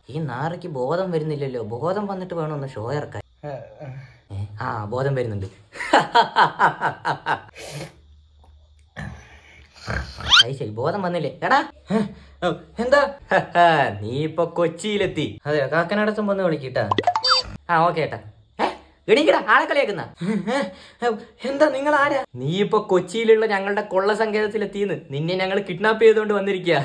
ഈ നാറയ്ക്ക് ബോധം വരുന്നില്ലല്ലോ ബോധം വന്നിട്ട് വേണം ഒന്ന് ഷോ ഇറക്കാൻ ഏ, ആ ബോധം വരുന്നുണ്ട് അത് ശരി ബോധം വന്നില്ലേ എടാ ഹ, ഓ, എന്താ ഹ, ഹ, നീ ഇപ്പൊ കൊച്ചിയിലെത്തി അതെ കാക്കനടത്തും വന്ന് വിളിക്കിട്ടാ ആ ഓക്കെ ഏട്ടാ ഏ, എണീക്കടാ ആളെ കളിയാക്കുന്ന എന്താ നിങ്ങൾ ആരാ നീ ഇപ്പൊ കൊച്ചിയിലുള്ള ഞങ്ങളുടെ കൊള്ള സങ്കേതത്തിലെത്തിന്ന് നിന്നെ ഞങ്ങൾ കിഡ്നാപ്പ് ചെയ്തുകൊണ്ട് വന്നിരിക്കുക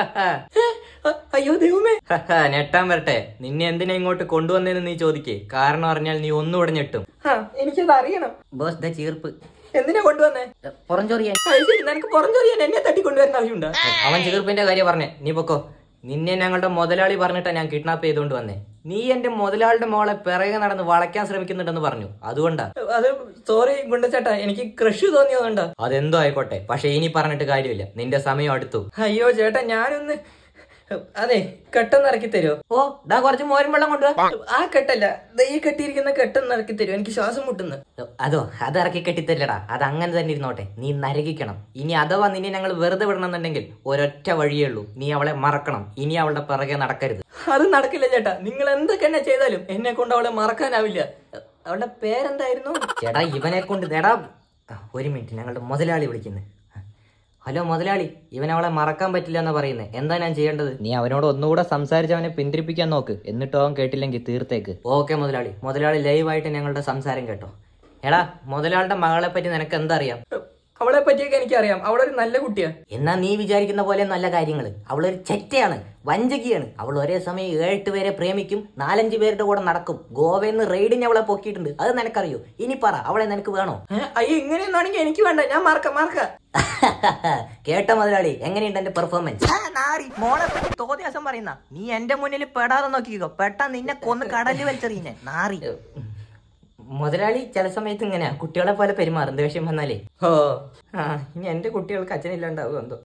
അയ്യോ ദൈവമേ ഞെട്ടാൻ വരട്ടെ നിന്നെ എന്തിനാ ഇങ്ങോട്ട് കൊണ്ടുവന്നതെന്ന് നീ ചോദിക്കേ കാരണം അറിഞ്ഞാൽ നീ ഒന്നുകൂടെ ഞെട്ടും എനിക്കത് അറിയണം ബോസ് ദ ചീർപ്പ് എന്തിനാ കൊണ്ടുവന്നേ പുറംചൊറിയാൻ നിനക്ക് പുറംചൊറിയാൻ എന്നെ തട്ടി കൊണ്ടുവരുന്ന ആവശ്യമുണ്ടോ അവൻ ചീർപ്പിന്റെ കാര്യം പറഞ്ഞേ നീ പൊക്കോ നിന്നെ ഞങ്ങളുടെ മുതലാളി പറഞ്ഞിട്ടാ ഞാൻ കിഡ്നാപ്പ് ചെയ്തുകൊണ്ട് വന്നേ നീ എന്റെ മുതലാളിയുടെ മോളെ പിറകെ നടന്ന് വളയ്ക്കാൻ ശ്രമിക്കുന്നുണ്ടെന്ന് പറഞ്ഞു അതുകൊണ്ടാ അത് സോറി ഗുണ്ടച്ചേട്ടാ എനിക്ക് ക്രഷ് തോന്നിയതുകൊണ്ടാ അതെന്തോ ആയിക്കോട്ടെ പക്ഷെ ഇനി പറഞ്ഞിട്ട് കാര്യമില്ല നിന്റെ സമയം അടുത്തു അയ്യോ ചേട്ടാ ഞാനൊന്ന് അതെ കെട്ടൊന്ന് ഇറക്കി തരുമോ ഓ ദാ കുറച്ച് മോരും വെള്ളം കൊണ്ടുവാ ആ കെട്ടല്ല ദേ ഈ കെട്ടിയിരിക്കുന്ന കെട്ടൊന്ന് ഇറക്കി തരുമോ എനിക്ക് ശ്വാസം മുട്ടുന്നു അതോ അത് ഇറക്കി കെട്ടിത്തരില്ലടാ അത് അങ്ങനെ തന്നെ ഇരുന്നോട്ടെ നീ നരകിക്കണം ഇനി അഥവാ നിന്നെ ഞങ്ങൾ വെറുതെ വിടണമെന്നുണ്ടെങ്കിൽ ഒരൊറ്റ വഴിയേ ഉള്ളൂ നീ അവളെ മറക്കണം ഇനി അവളുടെ പിറകെ നടക്കരുത് അത് നടക്കില്ല ചേട്ടാ നിങ്ങൾ എന്തൊക്കെ എന്നെ ചെയ്താലും എന്നെ കൊണ്ട് അവളെ മറക്കാനാവില്ല അവളുടെ പേരെന്തായിരുന്നു ചേട്ടാ ഇവനെ കൊണ്ട് നേടാ ഒരു മിനിറ്റ് ഞങ്ങളുടെ മുതലാളി വിളിക്കുന്നു ഹലോ മുതലാളി ഇവൻ അവളെ മറക്കാൻ പറ്റില്ല എന്ന് പറയുന്നത് എന്താ ഞാൻ ചെയ്യേണ്ടത് നീ അവനോട് ഒന്നുകൂടെ സംസാരിച്ച് അവനെ പിന്തിരിപ്പിക്കാൻ നോക്ക് എന്നിട്ടും അവൻ കേട്ടില്ലെങ്കിൽ തീർത്തേക്ക് ഓക്കെ മുതലാളി മുതലാളി ലൈവായിട്ട് ഞങ്ങളുടെ സംസാരം കേട്ടോ എടാ മുതലാളിയുടെ മകളെ പറ്റി നിനക്ക് എന്താ അറിയാം അവളെ പറ്റിയൊക്കെ എനിക്കറിയാം അവളൊരു നല്ല കുട്ടിയാ എന്നാ നീ വിചാരിക്കുന്ന പോലെ നല്ല കാര്യങ്ങൾ അവളൊരു ചെറ്റയാണ് വഞ്ചകിയാണ് അവൾ ഒരേ സമയം ഏഴെട്ട് പേരെ പ്രേമിക്കും നാലഞ്ച് പേരുടെ കൂടെ നടക്കും ഗോവയിൽ നിന്ന് റെയ്ഡിന് അവളെ പൊക്കിയിട്ടുണ്ട് അത് നിനക്കറിയോ ഇനി പറ അവളെ നിനക്ക് വേണോ അയ്യോ ഇങ്ങനെയൊന്നാണെങ്കിൽ എനിക്ക് വേണ്ട ഞാൻ മാർക്ക മാർക്ക കേട്ട മുതലാളി എങ്ങനെയുണ്ട് എന്റെ പെർഫോമൻസ് മോളെ പറ്റി തോന്നിയാസം പറയുന്ന നീ എന്റെ മുന്നിൽ പെടാതെ നോക്കിക്കോ പെട്ടാ നിന്നെ കൊന്ന് കടലിൽ വലിച്ചെറിയുന്നേ നാറി മുതലാളി ചില സമയത്ത് ഇങ്ങനെയാ കുട്ടികളെ പോലെ പെരുമാറും ദേഷ്യം വന്നാലേ ഓ ആ ഇനി എന്റെ കുട്ടികൾക്ക് അച്ഛനില്ലാണ്ടാവും എന്തോ